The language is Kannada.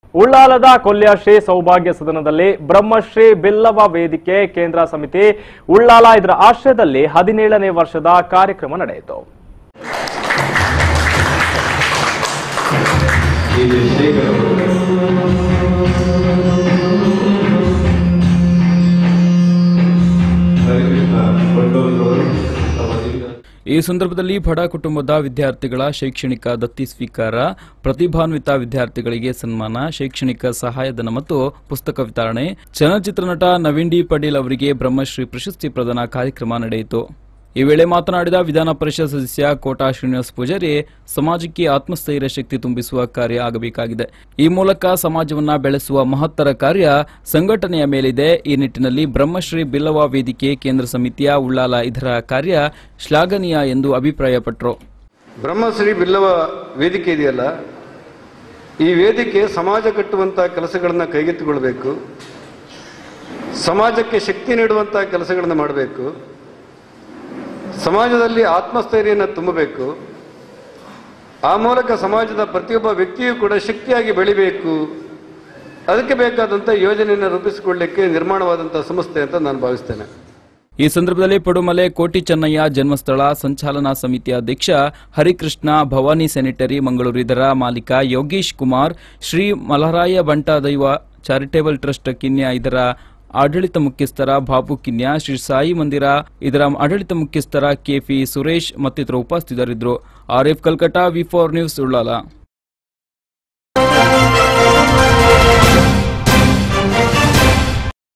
ಉಳ್ಳಾಲದ ಕೊಲ್ಯಶ್ರೀ ಸೌಭಾಗ್ಯ ಸದನದಲ್ಲಿ ಬ್ರಹ್ಮಶ್ರೀ ಬಿಲ್ಲವ ವೇದಿಕೆ ಕೇಂದ್ರ ಸಮಿತಿ ಉಳ್ಳಾಲ ಇದರ ಆಶ್ರಯದಲ್ಲಿ ಹದಿನೇಳನೇ ವರ್ಷದ ಕಾರ್ಯಕ್ರಮ ನಡೆಯಿತು ಇದು ಶೇಖರ್ ಅವರು ಹರಿಕೃಷ್ಣ ಕೊಂಡೂರವರು ತಮ್ಮ ಜೀವನ ಈ ಸಂದರ್ಭದಲ್ಲಿ ಬಡ ಕುಟುಂಬದ ವಿದ್ಯಾರ್ಥಿಗಳ ಶೈಕ್ಷಣಿಕ ದತ್ತಿ ಸ್ವೀಕಾರ ಪ್ರತಿಭಾನ್ವಿತ ವಿದ್ಯಾರ್ಥಿಗಳಿಗೆ ಸನ್ಮಾನ ಶೈಕ್ಷಣಿಕ ಸಹಾಯಧನ ಮತ್ತು ಪುಸ್ತಕ ವಿತರಣೆ ಚಲನಚಿತ್ರ ನಟ ನವೀನ್ ಡಿ ಪಟೇಲ್ ಅವರಿಗೆ ಬ್ರಹ್ಮಶ್ರೀ ಪ್ರಶಸ್ತಿ ಪ್ರದಾನ ಕಾರ್ಯಕ್ರಮ ನಡೆಯಿತು ಈ ವೇಳೆ ಮಾತನಾಡಿದ ವಿಧಾನ ಪರಿಷತ್ ಸದಸ್ಯ ಕೋಟಾ ಶ್ರೀನಿವಾಸ್ ಪೂಜಾರಿ ಸಮಾಜಕ್ಕೆ ಆತ್ಮಸ್ಥೈರ್ಯ ಶಕ್ತಿ ತುಂಬಿಸುವ ಕಾರ್ಯ ಆಗಬೇಕಾಗಿದೆ ಈ ಮೂಲಕ ಸಮಾಜವನ್ನ ಬೆಳೆಸುವ ಮಹತ್ತರ ಕಾರ್ಯ ಸಂಘಟನೆಯ ಮೇಲಿದೆ ಈ ನಿಟ್ಟಿನಲ್ಲಿ ಬ್ರಹ್ಮಶ್ರೀ ಬಿಲ್ಲವ ವೇದಿಕೆ ಕೇಂದ್ರ ಸಮಿತಿಯ ಉಳ್ಳಾಲ ಇದರ ಕಾರ್ಯ ಶ್ಲಾಘನೀಯ ಎಂದು ಅಭಿಪ್ರಾಯಪಟ್ಟರು ಬ್ರಹ್ಮಶ್ರೀ ಬಿಲ್ಲವ ವೇದಿಕೆ ಇದೆಯಲ್ಲ ಈ ವೇದಿಕೆ ಸಮಾಜ ಕಟ್ಟುವಂಥ ಕೆಲಸಗಳನ್ನು ಕೈಗೆತ್ತಿಕೊಳ್ಬೇಕು ಸಮಾಜಕ್ಕೆ ಶಕ್ತಿ ನೀಡುವಂಥ ಕೆಲಸಗಳನ್ನು ಮಾಡಬೇಕು ಸಮಾಜದಲ್ಲಿ ಆತ್ಮಸ್ಥೈರ್ಯನ ತುಂಬಬೇಕು ಆ ಮೂಲಕ ಸಮಾಜದ ಪ್ರತಿಯೊಬ್ಬ ವ್ಯಕ್ತಿಯೂ ಕೂಡ ಶಕ್ತಿಯಾಗಿ ಬೆಳಿಬೇಕು ಅದಕ್ಕೆ ಬೇಕಾದಂಥ ಯೋಜನೆಯನ್ನು ರೂಪಿಸಿಕೊಳ್ಳಲಿಕ್ಕೆ ನಿರ್ಮಾಣವಾದಂಥ ಸಂಸ್ಥೆ ಅಂತ ನಾನು ಭಾವಿಸ್ತೇನೆ ಈ ಸಂದರ್ಭದಲ್ಲಿ ಪಡುಮಲೆ ಕೋಟಿ ಚೆನ್ನಯ್ಯ ಜನ್ಮಸ್ಥಳ ಸಂಚಾಲನಾ ಸಮಿತಿ ಅಧ್ಯಕ್ಷ ಹರಿಕೃಷ್ಣ ಭವಾನಿ ಸ್ಯಾನಿಟರಿ ಮಂಗಳೂರು ಇದರ ಮಾಲೀಕ ಯೋಗೀಶ್ ಕುಮಾರ್ ಶ್ರೀ ಮಲರಾಯ ಬಂಟ ದೈವ ಚಾರಿಟೇಬಲ್ ಟ್ರಸ್ಟ್ ಕಿನ್ಯ ಇದರ ಆಡಳಿತ ಮುಖ್ಯಸ್ಥರ ಬಾಬು ಕಿನ್ಯ ಶ್ರೀ ಸಾಯಿ ಮಂದಿರ ಇದರ ಆಡಳಿತ ಮುಖ್ಯಸ್ಥರ ಕೆಪಿ ಸುರೇಶ್ ಮತ್ತಿತರರು ಉಪಸ್ಥಿತರಿದ್ದರು ಆರ್ಎಫ್ ಕಲ್ಕಟಾ ವಿ ಫೋರ್ ನ್ಯೂಸ್ ಉಳ್ಳಾಲ